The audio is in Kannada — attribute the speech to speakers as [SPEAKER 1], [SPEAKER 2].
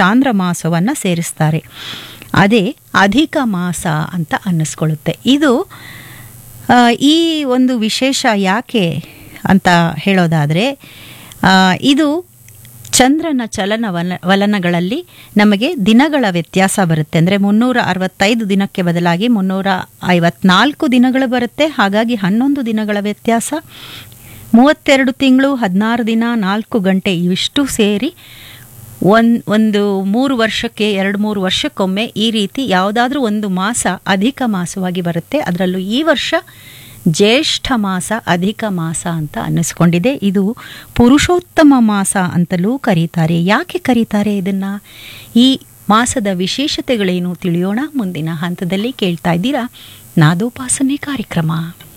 [SPEAKER 1] ಚಾಂದ್ರಮಾಸವನ್ನು ಸೇರಿಸ್ತಾರೆ ಅದೇ ಅಧಿಕ ಮಾಸ ಅಂತ ಅನ್ನಿಸ್ಕೊಳ್ಳುತ್ತೆ ಇದು ಆ, ಈ ಒಂದು ವಿಶೇಷ ಯಾಕೆ ಅಂತ ಹೇಳೋದಾದರೆ ಇದು ಚಂದ್ರನ ಚಲನ ವಲ ವಲನಗಳಲ್ಲಿ ನಮಗೆ ದಿನಗಳ ವ್ಯತ್ಯಾಸ ಬರುತ್ತೆ ಅಂದರೆ ಮುನ್ನೂರ ಅರವತ್ತೈದು ದಿನಕ್ಕೆ ಬದಲಾಗಿ ಮುನ್ನೂರ ಐವತ್ನಾಲ್ಕು ದಿನಗಳು ಬರುತ್ತೆ ಹಾಗಾಗಿ ಹನ್ನೊಂದು ದಿನಗಳ ವ್ಯತ್ಯಾಸ ಮೂವತ್ತೆರಡು ತಿಂಗಳು ಹದಿನಾರು ದಿನ ನಾಲ್ಕು ಗಂಟೆ ಇವಿಷ್ಟು ಸೇರಿ ಒಂದು ಒಂದು ಮೂರು ವರ್ಷಕ್ಕೆ ಎರಡು ಮೂರು ವರ್ಷಕ್ಕೊಮ್ಮೆ ಈ ರೀತಿ ಯಾವುದಾದ್ರೂ ಒಂದು ಮಾಸ ಅಧಿಕ ಮಾಸವಾಗಿ ಬರುತ್ತೆ ಅದರಲ್ಲೂ ಈ ವರ್ಷ ಜ್ಯೇಷ್ಠ ಮಾಸ ಅಧಿಕ ಮಾಸ ಅಂತ ಅನ್ನಿಸ್ಕೊಂಡಿದೆ ಇದು ಪುರುಷೋತ್ತಮ ಮಾಸ ಅಂತಲೂ ಕರೀತಾರೆ ಯಾಕೆ ಕರೀತಾರೆ ಇದನ್ನ ಈ ಮಾಸದ ವಿಶೇಷತೆಗಳೇನು ತಿಳಿಯೋಣ ಮುಂದಿನ ಹಂತದಲ್ಲಿ ಕೇಳ್ತಾ ಇದ್ದೀರಾ ನಾದೋಪಾಸನೆ ಕಾರ್ಯಕ್ರಮ